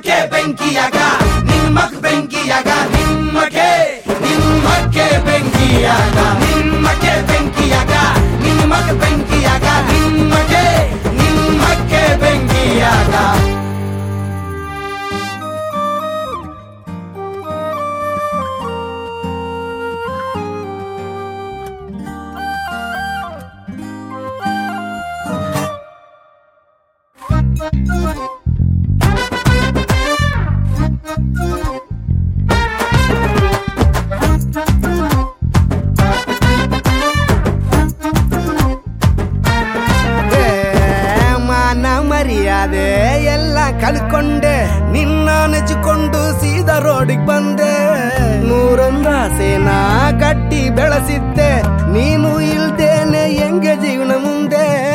ನಿಮ್ಮಕ್ಕೆ ಬೆಂಕಿಯಾಗ ನಿಮ್ಮಕ್ ಬೆಂಕಿಯಾಗ ನಿಮ್ಮಕ್ಕೆ ನಿಮ್ಮಕ್ಕೆ ಬೆಂಕಿಯಾಗ ನಿಮ್ಮಕ್ಕೆ ಬೆಂಕಿಯಾಗ ನಿಮ್ಮಕ್ ಬೆಂಕಿಯಾಗ ನಿಮ್ಮಕ್ಕೆ ನಿಮ್ಮಕ್ಕೆ ಬೆಂಕಿಯಾಗ ಏ, ಮಾನ ಮರ್ಯಾದೆ ಎಲ್ಲ ಕಳ್ಕೊಂಡೆ ನಿನ್ನ ನೆಚ್ಚಿಕೊಂಡು ಸೀದಾ ರೋಡಿಗೆ ಬಂದೆ ನೂರೊಂದು ಆಸೆನ ಕಟ್ಟಿ ಬೆಳೆಸಿದ್ದೆ ನೀನು ಇಲ್ದೇನೆ ಹೆಂಗೆ ಜೀವನ ಮುಂದೆ